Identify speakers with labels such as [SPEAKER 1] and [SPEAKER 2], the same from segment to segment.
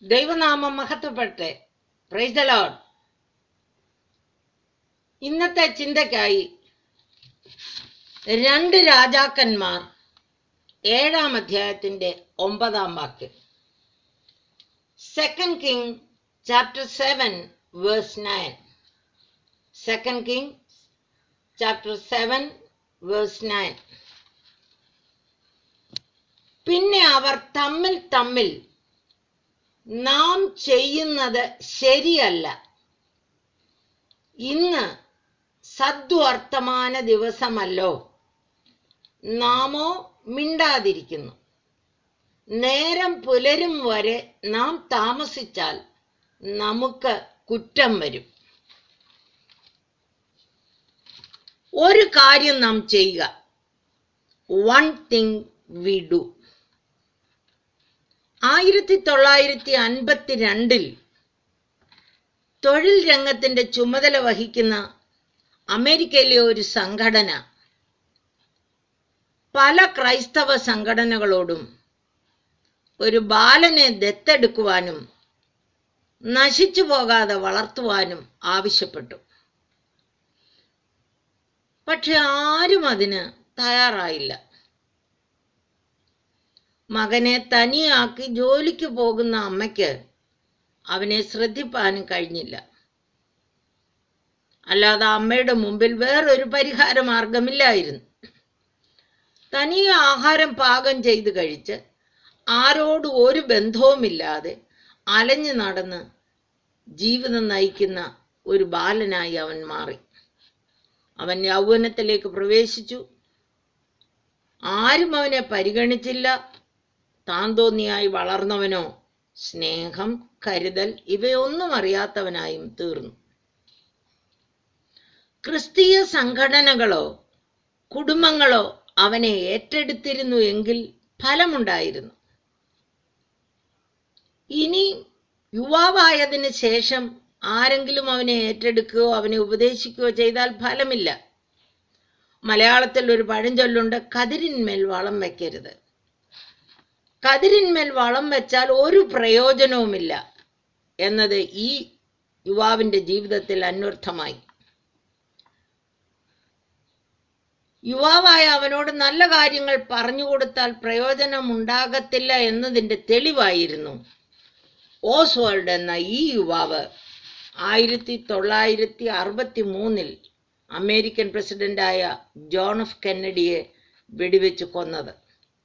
[SPEAKER 1] ദൈവനാമം മഹത്വപ്പെടട്ടെ praise the Lord ഇന്നത്തെ ചിന്തയ്ക്കായി രണ്ട് രാജാക്കന്മാർ ഏഴാം അധ്യായത്തിന്റെ ഒമ്പതാം വാക്യം second king chapter seven verse nine second king chapter seven verse nine പിന്നെ അവർ തമ്മിൽ തമ്മിൽ നാം ചെയ്യുന്നത് ശരിയല്ല ഇന്ന് സദ്വർത്തമാന ദിവസമല്ലോ നാമോ മിണ്ടാതിരിക്കുന്നു നേരം പുലരും വരെ നാം താമസിച്ചാൽ നമുക്ക് കുറ്റം വരും ഒരു കാര്യം നാം ചെയ്യുക വൺ തിങ് വി ഡു ആയിരത്തി തൊള്ളായിരത്തി അൻപത്തി രണ്ടിൽ തൊഴിൽ രംഗത്തിന്റെ ചുമതല വഹിക്കുന്ന അമേരിക്കയിലെ ഒരു സംഘടന പല ക്രൈസ്തവ സംഘടനകളോടും ഒരു ബാലനെ ദത്തെടുക്കുവാനും നശിച്ചു പോകാതെ വളർത്തുവാനും ആവശ്യപ്പെട്ടു പക്ഷെ ആരും അതിന് തയ്യാറായില്ല മകനെ തനിയാക്കി ജോലിക്ക് പോകുന്ന അമ്മയ്ക്ക് അവനെ ശ്രദ്ധിപ്പാനും കഴിഞ്ഞില്ല അല്ലാതെ അമ്മയുടെ മുമ്പിൽ വേറൊരു പരിഹാര മാർഗമില്ലായിരുന്നു തനിയെ ആഹാരം പാകം ചെയ്ത് കഴിച്ച് ആരോടും ഒരു ബന്ധവുമില്ലാതെ അലഞ്ഞു നടന്ന് ജീവിതം നയിക്കുന്ന ഒരു ബാലനായി അവൻ മാറി അവൻ യൗവനത്തിലേക്ക് പ്രവേശിച്ചു ആരും അവനെ പരിഗണിച്ചില്ല താൻ തോന്നിയായി വളർന്നവനോ സ്നേഹം കരുതൽ ഇവയൊന്നും അറിയാത്തവനായും തീർന്നു ക്രിസ്തീയ സംഘടനകളോ കുടുംബങ്ങളോ അവനെ ഏറ്റെടുത്തിരുന്നു എങ്കിൽ ഫലമുണ്ടായിരുന്നു ഇനി യുവാവായതിനു ശേഷം ആരെങ്കിലും അവനെ ഏറ്റെടുക്കുകയോ അവനെ ഉപദേശിക്കുകയോ ചെയ്താൽ ഫലമില്ല മലയാളത്തിൽ ഒരു പഴഞ്ചൊല്ലുണ്ട് കതിരിന്മേൽ വളം വയ്ക്കരുത് കതിരിന്മേൽ വളം വെച്ചാൽ ഒരു പ്രയോജനവുമില്ല എന്നത് ഈ യുവാവിന്റെ ജീവിതത്തിൽ അന്വർത്ഥമായി യുവാവായ അവനോട് നല്ല കാര്യങ്ങൾ പറഞ്ഞു കൊടുത്താൽ പ്രയോജനം ഉണ്ടാകത്തില്ല എന്നതിന്റെ തെളിവായിരുന്നു ഓസ്വാൾഡ് എന്ന ഈ യുവാവ് ആയിരത്തി തൊള്ളായിരത്തി അറുപത്തി മൂന്നിൽ അമേരിക്കൻ പ്രസിഡന്റായ ജോൺ എഫ് കെന്നഡിയെ വെടിവെച്ച് കൊന്നത്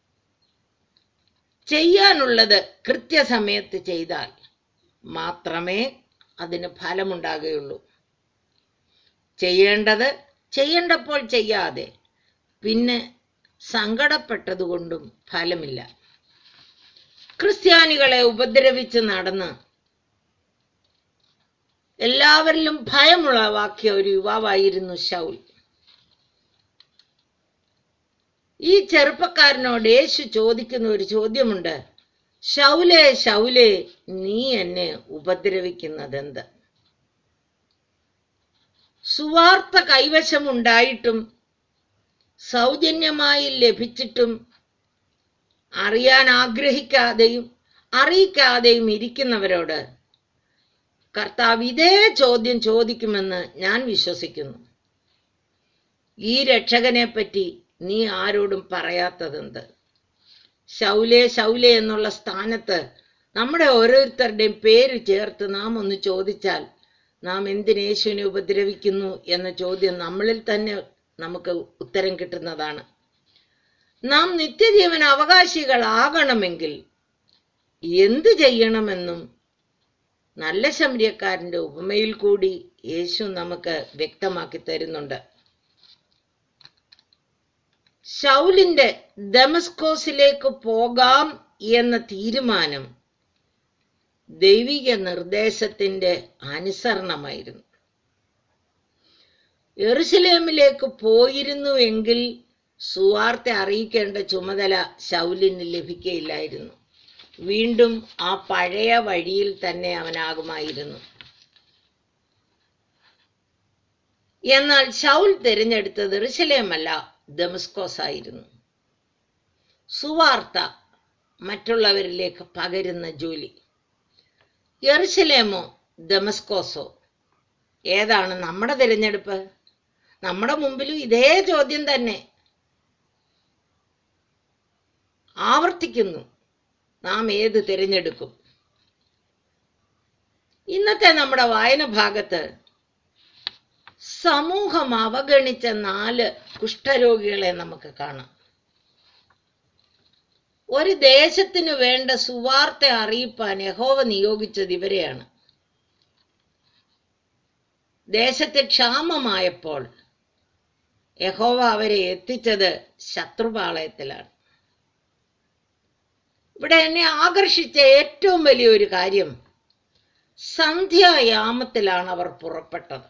[SPEAKER 1] ചെയ്യാനുള്ളത് കൃത്യസമയത്ത് ചെയ്താൽ മാത്രമേ അതിന് ഫലമുണ്ടാകുകയുള്ളൂ ചെയ്യേണ്ടത് ചെയ്യേണ്ടപ്പോൾ ചെയ്യാതെ പിന്നെ സങ്കടപ്പെട്ടതുകൊണ്ടും ഫലമില്ല ക്രിസ്ത്യാനികളെ ഉപദ്രവിച്ച് നടന്ന് എല്ലാവരിലും ഭയമുളവാക്കിയ ഒരു യുവാവായിരുന്നു ശൗൽ ഈ ചെറുപ്പക്കാരനോട് യേശു ചോദിക്കുന്ന ഒരു ചോദ്യമുണ്ട് ശൗലേ ശൗലേ നീ എന്നെ ഉപദ്രവിക്കുന്നതെന്ത് സുവാർത്ത കൈവശമുണ്ടായിട്ടും സൗജന്യമായി ലഭിച്ചിട്ടും അറിയാൻ ആഗ്രഹിക്കാതെയും അറിയിക്കാതെയും ഇരിക്കുന്നവരോട് കർത്താവ് ഇതേ ചോദ്യം ചോദിക്കുമെന്ന് ഞാൻ വിശ്വസിക്കുന്നു ഈ രക്ഷകനെ പറ്റി നീ ആരോടും പറയാത്തതെന്ത് ശൗലേ ശൗലേ എന്നുള്ള സ്ഥാനത്ത് നമ്മുടെ ഓരോരുത്തരുടെയും പേര് ചേർത്ത് നാം ഒന്ന് ചോദിച്ചാൽ നാം എന്തിന് യേശുവിനെ ഉപദ്രവിക്കുന്നു എന്ന ചോദ്യം നമ്മളിൽ തന്നെ നമുക്ക് ഉത്തരം കിട്ടുന്നതാണ് നാം നിത്യജീവൻ അവകാശികളാകണമെങ്കിൽ എന്ത് ചെയ്യണമെന്നും നല്ല ശമരിയക്കാരന്റെ ഉപമയിൽ കൂടി യേശു നമുക്ക് വ്യക്തമാക്കി തരുന്നുണ്ട് ഷൗലിന്റെ ദമസ്കോസിലേക്ക് പോകാം എന്ന തീരുമാനം ദൈവിക നിർദ്ദേശത്തിന്റെ അനുസരണമായിരുന്നു എറുസലേമിലേക്ക് പോയിരുന്നുവെങ്കിൽ സുവാർത്ത അറിയിക്കേണ്ട ചുമതല ശൗലിന് ലഭിക്കയില്ലായിരുന്നു വീണ്ടും ആ പഴയ വഴിയിൽ തന്നെ അവനാകുമായിരുന്നു എന്നാൽ ഷൗൽ തിരഞ്ഞെടുത്തത് എറുസലേമല്ല ദമസ്കോസ് ആയിരുന്നു സുവാർത്ത മറ്റുള്ളവരിലേക്ക് പകരുന്ന ജോലി യെറുശലേമോ ദമസ്കോസോ ഏതാണ് നമ്മുടെ തിരഞ്ഞെടുപ്പ് നമ്മുടെ മുമ്പിലും ഇതേ ചോദ്യം തന്നെ ആവർത്തിക്കുന്നു നാം ഏത് തിരഞ്ഞെടുക്കും ഇന്നത്തെ നമ്മുടെ വായന ഭാഗത്ത് സമൂഹം അവഗണിച്ച നാല് കുഷ്ഠരോഗികളെ നമുക്ക് കാണാം ഒരു ദേശത്തിനു വേണ്ട സുവാർത്ത അറിയിപ്പാൻ യഹോവ നിയോഗിച്ചത് ഇവരെയാണ് ദേശത്ത് ക്ഷാമമായപ്പോൾ യഹോവ അവരെ എത്തിച്ചത് ശത്രുപാളയത്തിലാണ് ഇവിടെ എന്നെ ആകർഷിച്ച ഏറ്റവും വലിയൊരു കാര്യം സന്ധ്യായാമത്തിലാണ് അവർ പുറപ്പെട്ടത്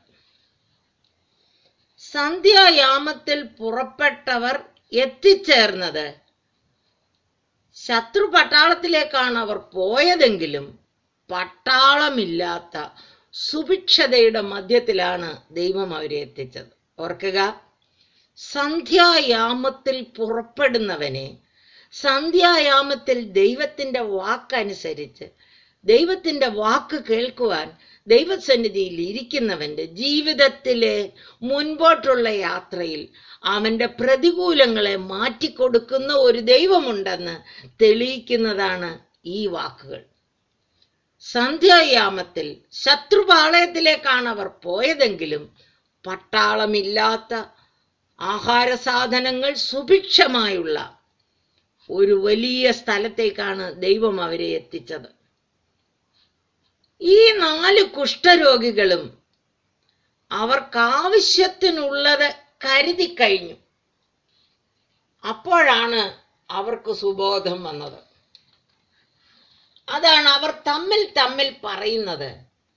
[SPEAKER 1] സന്ധ്യായാമത്തിൽ പുറപ്പെട്ടവർ എത്തിച്ചേർന്നത് ശത്രു പട്ടാളത്തിലേക്കാണ് അവർ പോയതെങ്കിലും പട്ടാളമില്ലാത്ത സുഭിക്ഷതയുടെ മധ്യത്തിലാണ് ദൈവം അവരെ എത്തിച്ചത് ഓർക്കുക സന്ധ്യായാമത്തിൽ പുറപ്പെടുന്നവനെ സന്ധ്യായാമത്തിൽ ദൈവത്തിന്റെ വാക്കനുസരിച്ച് ദൈവത്തിന്റെ വാക്ക് കേൾക്കുവാൻ ദൈവസന്നിധിയിൽ ഇരിക്കുന്നവന്റെ ജീവിതത്തിലെ മുൻപോട്ടുള്ള യാത്രയിൽ അവന്റെ പ്രതികൂലങ്ങളെ മാറ്റിക്കൊടുക്കുന്ന ഒരു ദൈവമുണ്ടെന്ന് തെളിയിക്കുന്നതാണ് ഈ വാക്കുകൾ സന്ധ്യായാമത്തിൽ ശത്രുപാളയത്തിലേക്കാണ് അവർ പോയതെങ്കിലും പട്ടാളമില്ലാത്ത ആഹാര സാധനങ്ങൾ സുഭിക്ഷമായുള്ള ഒരു വലിയ സ്ഥലത്തേക്കാണ് ദൈവം അവരെ എത്തിച്ചത് ഈ നാല് കുഷ്ഠരോഗികളും അവർക്കാവശ്യത്തിനുള്ളത് കരുതി കഴിഞ്ഞു അപ്പോഴാണ് അവർക്ക് സുബോധം വന്നത് അതാണ് അവർ തമ്മിൽ തമ്മിൽ പറയുന്നത്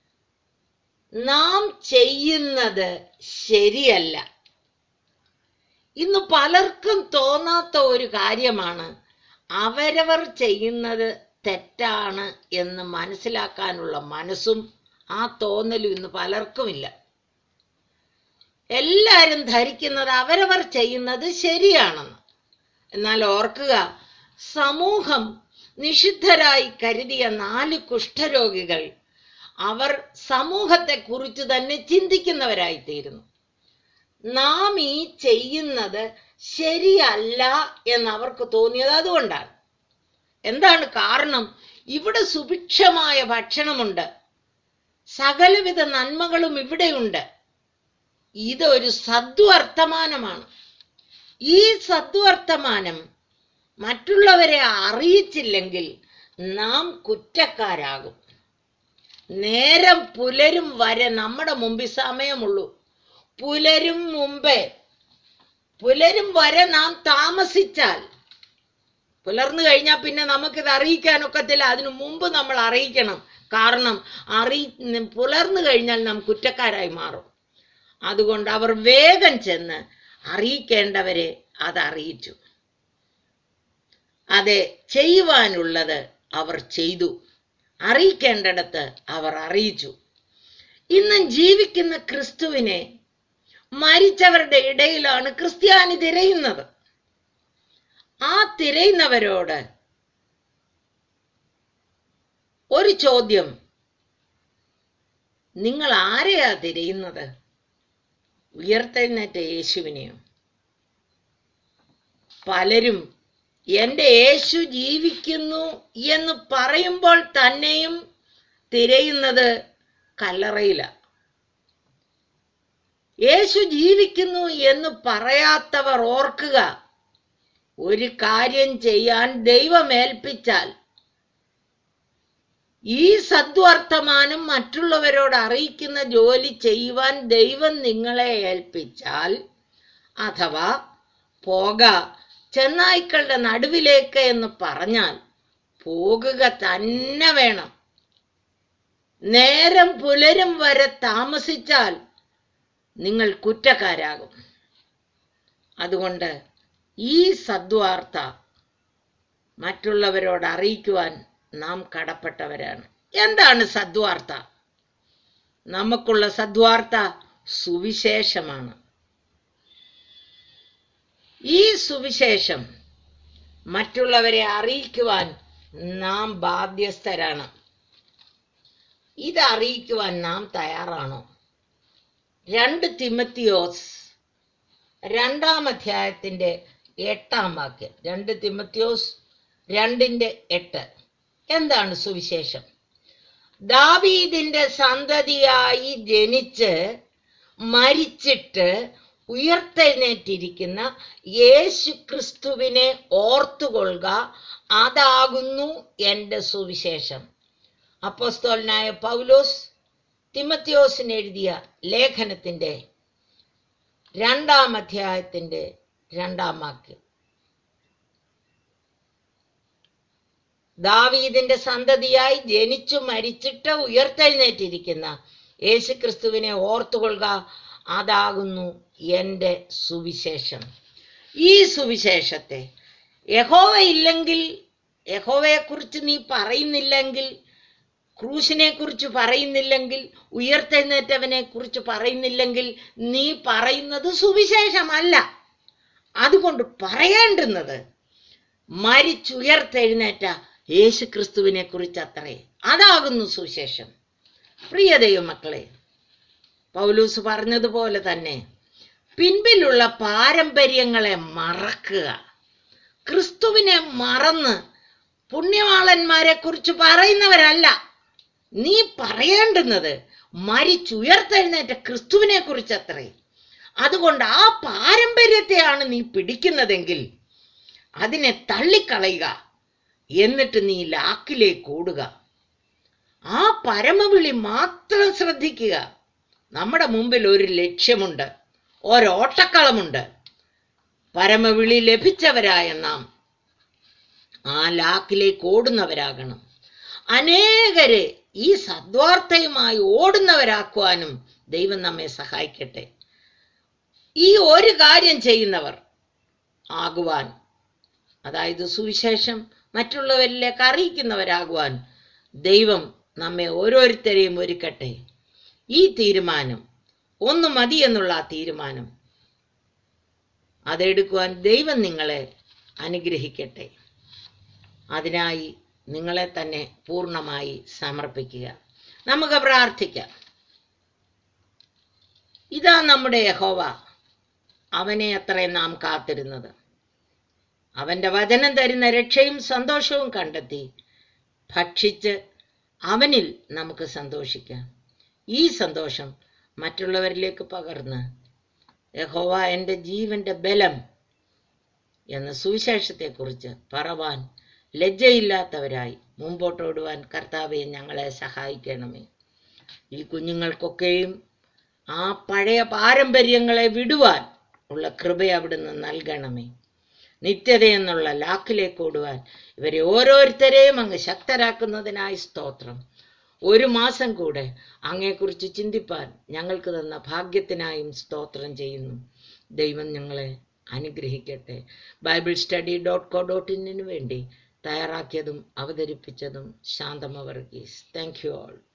[SPEAKER 1] നാം ചെയ്യുന്നത് ശരിയല്ല ഇന്ന് പലർക്കും തോന്നാത്ത ഒരു കാര്യമാണ് അവരവർ ചെയ്യുന്നത് തെറ്റാണ് എന്ന് മനസ്സിലാക്കാനുള്ള മനസ്സും ആ തോന്നലും ഇന്ന് പലർക്കുമില്ല എല്ലാവരും ധരിക്കുന്നത് അവരവർ ചെയ്യുന്നത് ശരിയാണെന്ന് എന്നാൽ ഓർക്കുക സമൂഹം നിഷിദ്ധരായി കരുതിയ നാല് കുഷ്ഠരോഗികൾ അവർ സമൂഹത്തെ കുറിച്ച് തന്നെ ചിന്തിക്കുന്നവരായിത്തീരുന്നു നാം ഈ ചെയ്യുന്നത് ശരിയല്ല എന്ന് അവർക്ക് തോന്നിയത് അതുകൊണ്ടാണ് എന്താണ് കാരണം ഇവിടെ സുഭിക്ഷമായ ഭക്ഷണമുണ്ട് സകലവിധ നന്മകളും ഇവിടെയുണ്ട് ഇതൊരു സദ്വർത്തമാനമാണ് ഈ സദ്വർത്തമാനം മറ്റുള്ളവരെ അറിയിച്ചില്ലെങ്കിൽ നാം കുറ്റക്കാരാകും നേരം പുലരും വരെ നമ്മുടെ മുമ്പിൽ സമയമുള്ളൂ പുലരും മുമ്പേ പുലരും വരെ നാം താമസിച്ചാൽ പുലർന്നു കഴിഞ്ഞാൽ പിന്നെ നമുക്കിത് അറിയിക്കാനൊക്കത്തില്ല അതിനു മുമ്പ് നമ്മൾ അറിയിക്കണം കാരണം അറിയി പുലർന്നു കഴിഞ്ഞാൽ നാം കുറ്റക്കാരായി മാറും അതുകൊണ്ട് അവർ വേഗം ചെന്ന് അറിയിക്കേണ്ടവരെ അത് അറിയിച്ചു അതെ ചെയ്യുവാനുള്ളത് അവർ ചെയ്തു അറിയിക്കേണ്ടിടത്ത് അവർ അറിയിച്ചു ഇന്നും ജീവിക്കുന്ന ക്രിസ്തുവിനെ മരിച്ചവരുടെ ഇടയിലാണ് ക്രിസ്ത്യാനി തിരയുന്നത് ആ തിരയുന്നവരോട് ഒരു ചോദ്യം നിങ്ങൾ ആരെയാ തിരയുന്നത് ഉയർത്തെഴുന്നേറ്റ യേശുവിനെയോ പലരും എന്റെ യേശു ജീവിക്കുന്നു എന്ന് പറയുമ്പോൾ തന്നെയും തിരയുന്നത് കല്ലറയില യേശു ജീവിക്കുന്നു എന്ന് പറയാത്തവർ ഓർക്കുക ഒരു കാര്യം ചെയ്യാൻ ദൈവം ഏൽപ്പിച്ചാൽ ഈ സദ്വർത്തമാനം മറ്റുള്ളവരോട് അറിയിക്കുന്ന ജോലി ചെയ്യുവാൻ ദൈവം നിങ്ങളെ ഏൽപ്പിച്ചാൽ അഥവാ പോക ചെന്നായ്ക്കളുടെ നടുവിലേക്ക് എന്ന് പറഞ്ഞാൽ പോകുക തന്നെ വേണം നേരം പുലരും വരെ താമസിച്ചാൽ നിങ്ങൾ കുറ്റക്കാരാകും അതുകൊണ്ട് ഈ സദ്വാർത്ത മറ്റുള്ളവരോട് അറിയിക്കുവാൻ നാം കടപ്പെട്ടവരാണ് എന്താണ് സദ്വാർത്ത നമുക്കുള്ള സദ്വാർത്ത സുവിശേഷമാണ് ഈ സുവിശേഷം മറ്റുള്ളവരെ അറിയിക്കുവാൻ നാം ബാധ്യസ്ഥരാണ് ഇത് അറിയിക്കുവാൻ നാം തയ്യാറാണോ രണ്ട് തിമത്തിയോസ് രണ്ടാം അധ്യായത്തിന്റെ എട്ടാം വാക്യം രണ്ട് തിമത്തിയോസ് രണ്ടിന്റെ എട്ട് എന്താണ് സുവിശേഷം ദാവീദിന്റെ സന്തതിയായി ജനിച്ച് മരിച്ചിട്ട് ഉയർത്തെഴുന്നേറ്റിരിക്കുന്ന യേശു ക്രിസ്തുവിനെ ഓർത്തുകൊള്ളുക അതാകുന്നു എൻ്റെ സുവിശേഷം അപ്പോസ്തോലനായ പൗലോസ് തിമത്തിയോസിന് എഴുതിയ ലേഖനത്തിന്റെ രണ്ടാം അധ്യായത്തിന്റെ രണ്ടാം വാക്യം ദാവീദിന്റെ സന്തതിയായി ജനിച്ചു മരിച്ചിട്ട് ഉയർത്തെഴുന്നേറ്റിരിക്കുന്ന യേശുക്രിസ്തുവിനെ ഓർത്തുകൊള്ളുക അതാകുന്നു എൻ്റെ സുവിശേഷം ഈ സുവിശേഷത്തെ യഹോവ ഇല്ലെങ്കിൽ യഹോവയെക്കുറിച്ച് നീ പറയുന്നില്ലെങ്കിൽ ക്രൂശിനെ കുറിച്ച് പറയുന്നില്ലെങ്കിൽ ഉയർത്തെഴുന്നേറ്റവനെ കുറിച്ച് പറയുന്നില്ലെങ്കിൽ നീ പറയുന്നത് സുവിശേഷമല്ല അതുകൊണ്ട് പറയേണ്ടുന്നത് മരിച്ചുയർത്തെഴുന്നേറ്റ യേശു ക്രിസ്തുവിനെ കുറിച്ച് അത്രേ അതാകുന്നു സുവിശേഷം പ്രിയ ദൈവമക്കളെ പൗലൂസ് പറഞ്ഞതുപോലെ തന്നെ പിൻപിലുള്ള പാരമ്പര്യങ്ങളെ മറക്കുക ക്രിസ്തുവിനെ മറന്ന് പുണ്യവാളന്മാരെ കുറിച്ച് പറയുന്നവരല്ല നീ പറയേണ്ടുന്നത് മരിച്ചുയർത്തെഴുന്നേറ്റ ക്രിസ്തുവിനെ കുറിച്ച് അത്രേ അതുകൊണ്ട് ആ പാരമ്പര്യത്തെയാണ് നീ പിടിക്കുന്നതെങ്കിൽ അതിനെ തള്ളിക്കളയുക എന്നിട്ട് നീ ലാക്കിലേക്ക് ഓടുക ആ പരമവിളി മാത്രം ശ്രദ്ധിക്കുക നമ്മുടെ മുമ്പിൽ ഒരു ലക്ഷ്യമുണ്ട് ഒരോട്ടക്കളമുണ്ട് പരമവിളി ലഭിച്ചവരായ നാം ആ ലാക്കിലേക്ക് ഓടുന്നവരാകണം അനേകരെ ഈ സദ്വാർത്തയുമായി ഓടുന്നവരാക്കുവാനും ദൈവം നമ്മെ സഹായിക്കട്ടെ ഈ ഒരു കാര്യം ചെയ്യുന്നവർ ആകുവാൻ അതായത് സുവിശേഷം മറ്റുള്ളവരിലേക്ക് അറിയിക്കുന്നവരാകുവാൻ ദൈവം നമ്മെ ഓരോരുത്തരെയും ഒരുക്കട്ടെ ഈ തീരുമാനം ഒന്ന് മതി എന്നുള്ള ആ തീരുമാനം അതെടുക്കുവാൻ ദൈവം നിങ്ങളെ അനുഗ്രഹിക്കട്ടെ അതിനായി നിങ്ങളെ തന്നെ പൂർണ്ണമായി സമർപ്പിക്കുക നമുക്ക് പ്രാർത്ഥിക്കാം ഇതാ നമ്മുടെ യഹോവ അവനെ അത്രേ നാം കാത്തിരുന്നത് അവന്റെ വചനം തരുന്ന രക്ഷയും സന്തോഷവും കണ്ടെത്തി ഭക്ഷിച്ച് അവനിൽ നമുക്ക് സന്തോഷിക്കാം ഈ സന്തോഷം മറ്റുള്ളവരിലേക്ക് പകർന്ന് യഹോവ എൻ്റെ ജീവന്റെ ബലം എന്ന സുവിശേഷത്തെക്കുറിച്ച് പറവാൻ ലജ്ജയില്ലാത്തവരായി മുമ്പോട്ടോടുവാൻ കർത്താവെ ഞങ്ങളെ സഹായിക്കണമേ ഈ കുഞ്ഞുങ്ങൾക്കൊക്കെയും ആ പഴയ പാരമ്പര്യങ്ങളെ വിടുവാൻ ഉള്ള കൃപ അവിടുന്ന് നൽകണമേ നിത്യത എന്നുള്ള ലാക്കിലേക്ക് ഓടുവാൻ ഇവരെ ഓരോരുത്തരെയും അങ്ങ് ശക്തരാക്കുന്നതിനായി സ്തോത്രം ഒരു മാസം കൂടെ അങ്ങയെക്കുറിച്ച് ചിന്തിപ്പാൻ ഞങ്ങൾക്ക് തന്ന ഭാഗ്യത്തിനായും സ്തോത്രം ചെയ്യുന്നു ദൈവം ഞങ്ങളെ അനുഗ്രഹിക്കട്ടെ Bible study dot co dot ഇന്നിനു വേണ്ടി തയ്യാറാക്കിയതും അവതരിപ്പിച്ചതും Shanthama Varghese thank you all